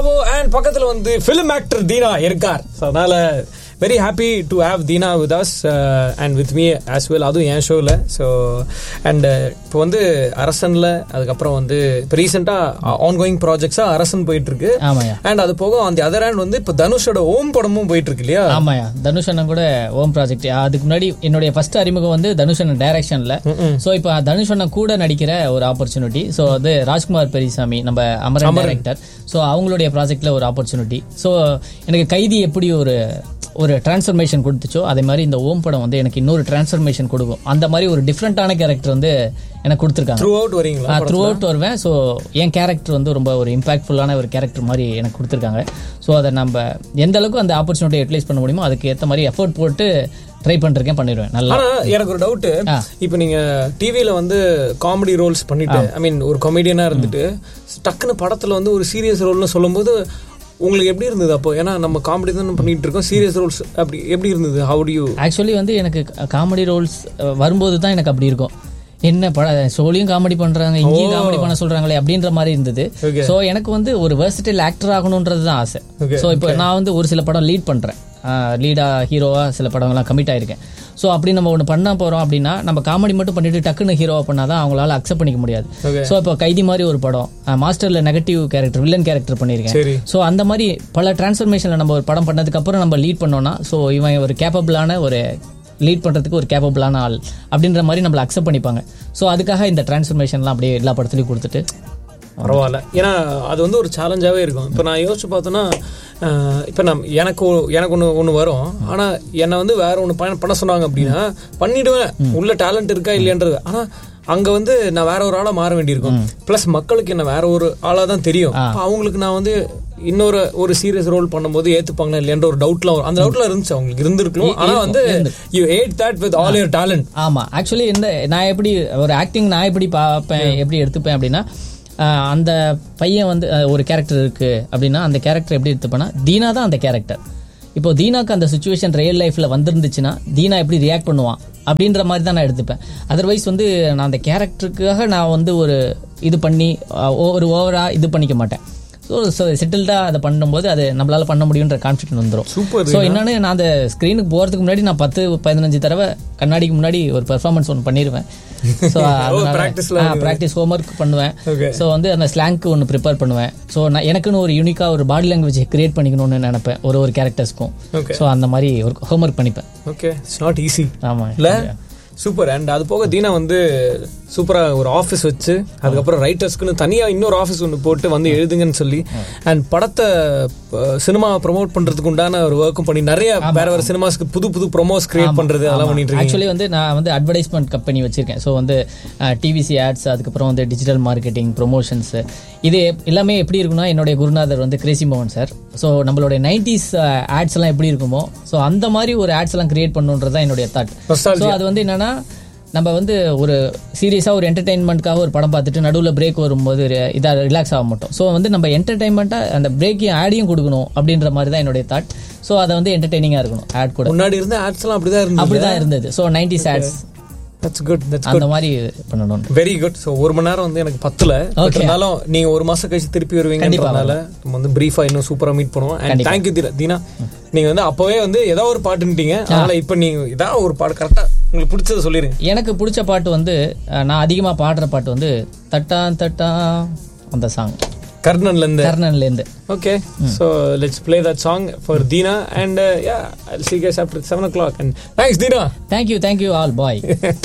Bravo and பக்கத்துல வந்து film actor Dheena இருக்கார் ஸோ அதனால very happy to have Dheena with us and with me as well அதுவும் என் ஷோவில் ஸோ அண்ட் இப்போ வந்து அரசனில் அதுக்கப்புறம் வந்து இப்போ ரீசெண்டாக ஆன் கோயிங் ப்ராஜெக்ட்ஸாக அரசன் போயிட்டு இருக்கு ஆமாயா அண்ட் அது போக அந்த அதர் ஹேண்ட் வந்து இப்போ தனுஷோட ஓம் படமும் போயிட்டு இருக்கு இல்லையா ஆமாயா தனுஷ் அண்ணன் கூட ஓம் ப்ராஜெக்ட் அதுக்கு முன்னாடி என்னுடைய ஃபர்ஸ்ட் அறிமுகம் வந்து தனுஷ் அண்ணன் டைரக்ஷன்ல சோ இப்போ தனுஷ் அண்ணன் கூட நடிக்கிற ஒரு ஆப்பர்ச்சுனிட்டி சோ அது ராஜ்குமார் பெரியசாமி நம்ம அமரன் டைரக்டர் சோ அவங்களுடைய ப்ராஜெக்ட்ல ஒரு ஆப்பர்ச்சுனிட்டி சோ எனக்கு கைதி எப்படி ஒரு ஒரு டிரான்ஸ்ஃபர்மேஷன் கொடுத்துச்சோ அதே மாதிரி இந்த ஓம் படம் வந்து எனக்கு இன்னொரு டிரான்ஸ்ஃபர்மேஷன் கொடுக்கும் அந்த மாதிரி ஒரு டிஃப்ரெண்டான கேரக்டர் வந்து எனக்கு கொடுத்துருக்காங்க த்ரூ அவுட் வரீங்களா த்ரூ அவுட் வருவேன் ஸோ என் கேரக்டர் வந்து ரொம்ப ஒரு இம்பாக்ட்ஃபுல்லான ஒரு கேரக்டர் மாதிரி எனக்கு கொடுத்துருக்காங்க ஸோ அதை நம்ம எந்த அளவுக்கு அந்த ஆப்பர்ச்சுனிட்டி யூட்டிலைஸ் பண்ண முடியுமோ அதுக்கு ஏற்ற மாதிரி எஃபோர்ட் போட்டு ட்ரை பண்ணிருக்கேன் பண்ணிடுவேன் நல்லா ஆனா எனக்கு ஒரு டவுட் ஆ. இப்போ நீங்க டிவில வந்து காமெடி ரோல்ஸ் பண்ணிட்டு ஐ மீன் ஒரு காமெடியனா இருந்துட்டு டக்குன்னு படத்துல வந்து ஒரு சீரியஸ் ரோல்னு சொல்லும்போது உங்களுக்கு எப்படி இருந்தது அப்போ ஏன்னா நம்ம காமெடி தான் பண்ணிட்டு இருக்கோம் சீரியஸ் ரோல்ஸ் அப்படி எப்படி இருந்தது ஹவு டு யூ ஆக்சுவலி வந்து எனக்கு காமெடி ரோல்ஸ் வரும்போது தான் எனக்கு அப்படி இருக்கும் என்ன பட ஷோலையும் காமெடி பண்றாங்க இங்கேயும் காமெடி பண்ண சொல்றாங்களே அப்படின்ற மாதிரி இருந்தது Okay. ஸோ எனக்கு வந்து ஒரு வெர்சிட்டல் ஆக்டர் ஆகணுன்றது தான் ஆசை Okay, ஸோ இப்போ நான் வந்து ஒரு சில படம் லீட் பண்றேன் லீடா ஹீரோவா சில படங்கள்லாம் கமிட் ஆயிருக்கேன் ஸோ அப்படி நம்ம ஒன்று பண்ண போறோம் அப்படின்னா நம்ம காமெடி மட்டும் பண்ணிட்டு டக்குன்னு ஹீரோவா பண்ணாதான் அவங்களால அக்செப்ட் பண்ணிக்க முடியாது Okay. ஸோ இப்போ கைதி மாதிரி ஒரு படம் மாஸ்டர்ல நெகட்டிவ் கேரக்டர் வில்லன் கேரக்டர் பண்ணியிருக்கேன் சரி ஸோ அந்த மாதிரி பல டிரான்ஸ்ஃபர்மேஷனில் நம்ம ஒரு படம் பண்ணதுக்கு அப்புறம் நம்ம லீட் பண்ணோம்னா ஸோ இவன் ஒரு கேப்பபிளான ஒரு லீட் பண்றதுக்கு ஒரு கேப்பபிளான ஆள் அப்படின்ற மாதிரி நம்மளை அக்செப்ட் பண்ணிப்பாங்க ஸோ அதுக்காக இந்த டிரான்ஸ்ஃபர்மேஷன்லாம் அப்படியே எல்லா படத்துலையும் கொடுத்துட்டு பரவாயில்ல ஏன்னா அது வந்து ஒரு சேலஞ்சாவே இருக்கும் இப்போ நான் யோசிச்சு பார்த்தோன்னா அஹ், இப்போ நான் எனக்கு ஒ- எனக்கு ஒன்று ஒன்று வரும் ஆனா என்னை வந்து வேற ஒன்று பண்ண பண்ண சொன்னாங்க அப்படின்னா பண்ணிடுவேன் உள்ள டேலண்ட் இருக்கா இல்லையன்றது ஆனா அங்க வந்து நான் வேற ஒரு ஆளா மாற வேண்டியிருக்கும் ப்ளஸ் மக்களுக்கு என்ன வேற ஒரு ஆளா தான் தெரியும் அப்ப அவங்களுக்கு நான் வந்து இன்னொரு ஒரு சீரியஸ் ரோல் பண்ணும்போது ஏத்துப்பாங்களா இல்லையன்ற ஒரு டவுட்லாம் வரும் அந்த டவுட்ல இருந்துச்சு அவங்களுக்கு இருந்திருக்கலாம் ஆனா வந்து you had that with all your talent ஆமா ஆக்சுவலி இந்த நான் எப்படி ஒரு ஆக்டிங் நான் எப்படி பார்ப்பேன் எப்படி எடுத்துப்பேன் அப்படின்னா ஆஹ், அந்த பையன் வந்து ஆஹ், ஒரு கேரக்டர் இருக்கு அப்படின்னா அந்த கேரக்டர் எப்படி எடுத்துப்பேன்னா தீனா தான் அந்த கேரக்டர் இப்போ தீனாக்கு அந்த சுச்சுவேஷன் ரியல் லைஃப்ல வந்திருந்துச்சுன்னா தீனா எப்படி ரியாக்ட் பண்ணுவான் அப்படின்ற மாதிரி தான் நான் எடுத்துப்பேன் அதர்வைஸ் வந்து நான் அந்த கேரக்டருக்காக நான் வந்து ஒரு இது பண்ணி ஆஹ், ஒரு ஓவரா இது பண்ணிக்க மாட்டேன் ஸோ செட்டில்டாக அதை பண்ணும்போது அது நம்மளால பண்ண முடியுன்ற கான்ஃபிடன்ட் வந்துடும் சூப்பர் ஸோ இன்னொன்று நான் அந்த ஸ்க்ரீனுக்கு போகிறதுக்கு முன்னாடி நான் பத்து பதினஞ்சு தடவை கண்ணாடிக்கு முன்னாடி ஒரு பெர்ஃபார்மன்ஸ் ஒன்று பண்ணிடுவேன் ஸோ practice ப்ராக்டிஸ் ஹோம்ஒர்க் பண்ணுவேன் Okay. ஸோ வந்து அந்த ஸ்லாங்க்கு ஒன்று ப்ரிப்பேர் பண்ணுவேன் ஸோ நான் எனக்குன்னு ஒரு யூனிக்காக ஒரு பாடி லாங்குவேஜ் கிரியேட் பண்ணிக்கணும்னு நினைப்பேன் ஒரு ஒரு கேரக்டர்ஸ்க்கும் Okay. ஸோ அந்த மாதிரி ஒரு ஹோம்ஒர்க் பண்ணிப்பேன் ஓகே இட்ஸ் நாட் ஈஸி ஆமாம் இல்ல சூப்பர் அண்ட் அது போக தீனா வந்து சூப்பரா ஒரு ஆஃபீஸ் வச்சு அதுக்கப்புறம் ரைட்டர்ஸ்க்குன்னு தனியா இன்னொரு ஆஃபீஸ் ஒன்று போட்டு வந்து எழுதுங்கன்னு சொல்லி அண்ட் படத்தை சினிமா ப்ரோமோட் பண்றதுக்கு உண்டான ஒரு ஒர்க்கும் பண்ணி நிறைய வேற வேற சினிமாஸ்க்கு புது புது ப்ரொமோஸ் கிரியேட் பண்றது அதெல்லாம் பண்ணிட்டு இருக்கீங்க ஆக்சுவலி வந்து நான் வந்து அட்வர்டைஸ்மெண்ட் கம்பெனி வச்சிருக்கேன் ஸோ வந்து டிவிசி ஆட்ஸ் அதுக்கப்புறம் வந்து டிஜிட்டல் மார்க்கெட்டிங் ப்ரொமோஷன்ஸ் இது எப்- எல்லாமே எப்படி இருக்குன்னா என்னுடைய குருநாதர் வந்து கிரேசி மோகன் சார் ஸோ நம்மளுடைய நைன்டிஸ் ஆட்ஸ் எல்லாம் எப்படி இருக்குமோ ஸோ அந்த மாதிரி ஒரு ஆட்ஸ் எல்லாம் கிரியேட் பண்ணுன்றது தான் என்னுடைய தாட் Nostalgia. ஸோ அது வந்து என்னன்னா நம்ம வந்து ஒரு சீரியஸாக ஒரு என்டர்டைன்மெண்ட்காக ஒரு படம் பார்த்துட்டு நடுவில் பிரேக் வரும்போது இதாக ரிலாக்ஸ் ஆக மாட்டோம் ஸோ வந்து நம்ம என்டர்டைன்மெண்ட்டாக அந்த பிரேக்கையும் ஆடையும் கொடுக்கணும் அப்படின்ற மாதிரி தான் என்னுடைய தாட் ஸோ அதை வந்து என்டர்டைனிங்காக இருக்கணும் ஆட் கூட முன்னாடி இருந்த ஆட்ஸ் எல்லாம் அப்படிதான் இருந்தது அப்படிதான் இருந்தது so nineties ads that's good that's அந்த மாதிரி பண்ணணும் வெரி குட் ஸோ ஒரு மணி நேரம் வந்து எனக்கு பத்துல But இருந்தாலும் நீங்க ஒரு மாசம் கழிச்சு திருப்பி வருவீங்கன்றதுனால நம்ம வந்து பிரீஃபா இன்னும் சூப்பரா மீட் பண்ணுவோம் அண்ட் தேங்க்யூ தீனா தீனா நீங்க வந்து அப்பவே வந்து ஏதோ ஒரு பாட்டுன்ட்டீங்க அதனால இப்ப நீங்க ஏதாவது ஒரு பாட்டு கரெக்டா உங்களுக்கு பிடிச்சத சொல்லிருங்க எனக்கு பிடிச்ச பாட்டு வந்து அஹ், நான் அதிகமாக பாடுற பாட்டு வந்து தட்டான் தட்டா அந்த சாங் கர்ணன்ல இருந்து கர்ணன்ல இருந்து Okay, so let's play that song for Dina, and uh, yeah, I'll see you guys after seven o'clock. And thanks, Dina. Thank you thank you all bye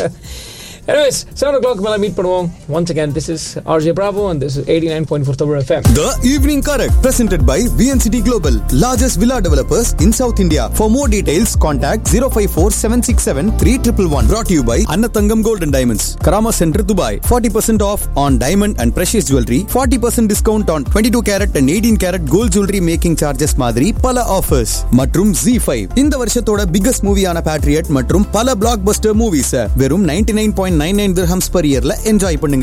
Anyways, seven o'clock மேல meet பண்ணுவோம். Once again, this is RJ Bravo, and this is eighty nine point four Tower FM. The Evening Correct, presented by VNCT Global, largest villa developers in South India. For more details, contact 054 767 3111. Brought to you by Annatangam Gold and Diamonds, Karama Center, Dubai. 40% off on diamond and precious jewelry. 40% discount on 22 carat and 18 carat gold jewelry making charges மாதிரி பல offers மற்றும் Z5 இந்த வருஷத்தோட biggest மூவியான Patriot மற்றும் பல black Bastar movies வெறும் 99.99 nine point nine nine dirhams per இயர்ல enjoy பண்ணுங்க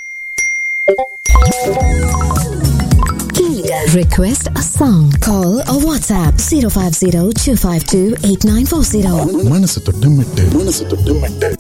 Request a song. Call or WhatsApp 050 252 8940. மனசு தொட்டு மெட்டு மனசு தொட்டு மெட்டு